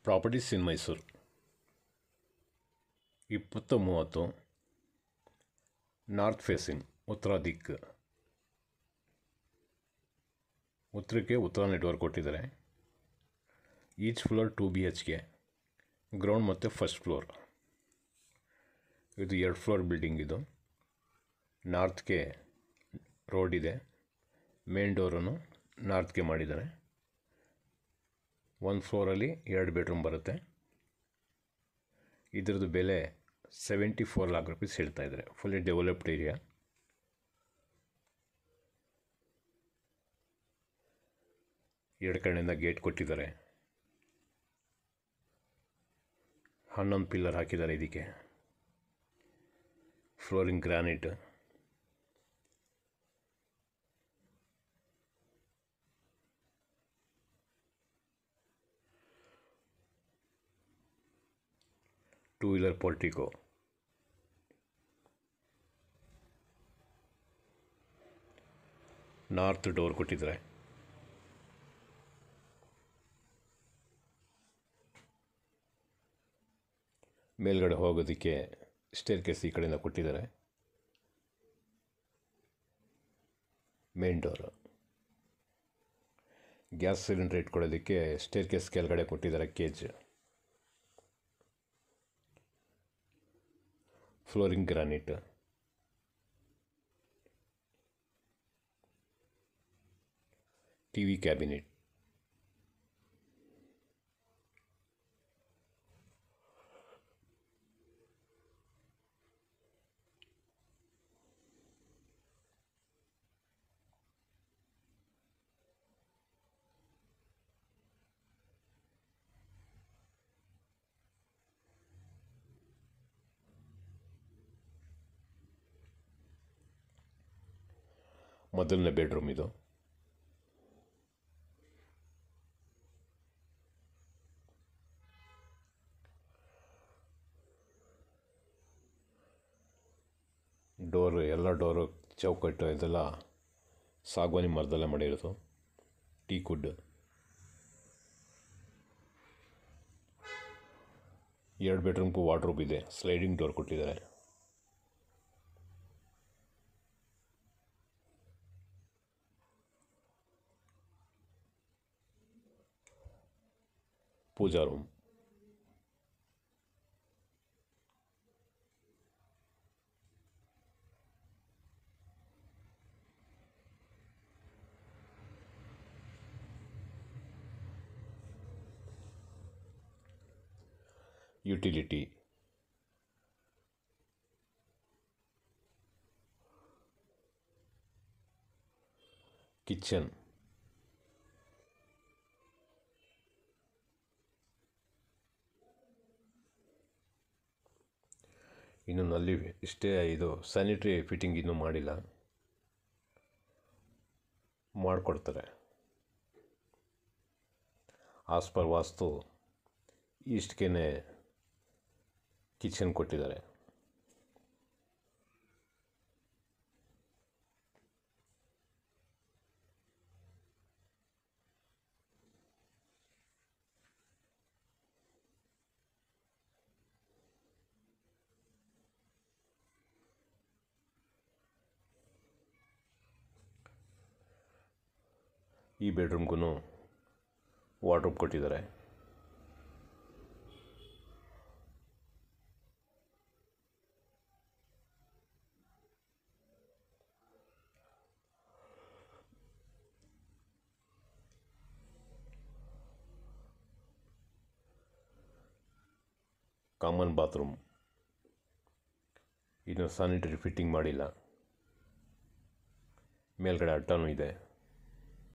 properties ಇನ್ ಮೈಸೂರು ಇಪ್ಪತ್ತು ಮೂವತ್ತು north facing ಉತ್ತರ ದಿಕ್ಕು ಉತ್ತರಕ್ಕೆ ಉತ್ತರ ನೆಟ್ವರ್ಕ್ ಕೊಟ್ಟಿದ್ದಾರೆ ಈಚ್ ಫ್ಲೋರ್ ಟು ಬಿ ಎಚ್ಗೆ ಗ್ರೌಂಡ್ ಮತ್ತು ಫಸ್ಟ್ ಫ್ಲೋರ್ ಇದು ಎರಡು ಫ್ಲೋರ್ ಬಿಲ್ಡಿಂಗ್ ಇದು ನಾರ್ತ್ಗೆ ರೋಡ್ ಇದೆ ಮೇನ್ ಡೋರನ್ನು ನಾರ್ತ್ಗೆ ಮಾಡಿದ್ದಾರೆ ಒಂದು ಫ್ಲೋರಲ್ಲಿ ಎರಡು ಬೆಡ್ರೂಮ್ ಬರುತ್ತೆ ಇದ್ರದ್ದು ಬೆಲೆ ಸೆವೆಂಟಿ ಫೋರ್ ಲಾಕ್ ರುಪೀಸ್ ಹೇಳ್ತಾ ಇದ್ದಾರೆ ಫುಲ್ಲಿ ಡೆವಲಪ್ಡ್ ಏರಿಯಾ ಎರಡು ಕಡೆಯಿಂದ ಗೇಟ್ ಕೊಟ್ಟಿದ್ದಾರೆ ಹನ್ನೊಂದು ಪಿಲ್ಲರ್ ಹಾಕಿದ್ದಾರೆ ಇದಕ್ಕೆ flooring granite two wheeler portico north door ಕೊಟ್ಟಿದ್ದಾರೆ ಮೇಲ್ಗಡೆ ಹೋಗೋದಕ್ಕೆ ಸ್ಟೇರ್ ಕೇಸ್ ಈ ಕಡೆಯಿಂದ ಕೊಟ್ಟಿದ್ದಾರೆ ಮೇನ್ ಡೋರು ಗ್ಯಾಸ್ ಸಿಲಿಂಡರ್ ಇಟ್ಕೊಳ್ಳೋದಕ್ಕೆ ಸ್ಟೇರ್ ಕೇಸ್ ಕೆಳಗಡೆ ಕೊಟ್ಟಿದ್ದಾರೆ ಕೇಜ್ flooring granite T V cabinet ಮೊದಲನೇ ಬೆಡ್ರೂಮ್ ಇದು ಡೋರು ಎಲ್ಲ ಡೋರು ಚೌಕಟ್ಟು ಇದೆಲ್ಲ ಸಾಗವಾನಿ ಮರದಲ್ಲೇ ಮಾಡಿರೋದು ಟೀ ಕುಡ್ ಎರಡು ಬೆಡ್ರೂಮ್ಗೂ ವಾರ್ಡ್ರೋಬ್ ಇದೆ ಸ್ಲೈಡಿಂಗ್ ಡೋರ್ ಕೊಟ್ಟಿದ್ದಾರೆ ಪೂಜಾ ರೂಮ್ ಯುಟಿಲಿಟಿ ಕಿಚನ್ ಇನ್ನು ನಲ್ಲಿ ಇಷ್ಟೇ ಇದು ಸ್ಯಾನಿಟ್ರಿ ಫಿಟ್ಟಿಂಗ್ ಇನ್ನೂ ಮಾಡಿಲ್ಲ ಮಾಡಿಕೊಡ್ತಾರೆ ಆಸ್ ಪರ್ ವಾಸ್ತು ಈಸ್ಟ್ಗೆ ಕಿಚನ್ ಕೊಟ್ಟಿದ್ದಾರೆ ಈ ಬೆಡ್ರೂಮ್ಗೂ ವಾರ್ಡ್ರೋಬ್ ಕೊಟ್ಟಿದ್ದಾರೆ ಕಾಮನ್ ಬಾತ್ರೂಮ್ ಇನ್ನು ಸ್ಯಾನಿಟರಿ ಫಿಟ್ಟಿಂಗ್ ಮಾಡಿಲ್ಲ ಮೇಲ್ಗಡೆ ಅಟ್ಟನೂ ಇದೆ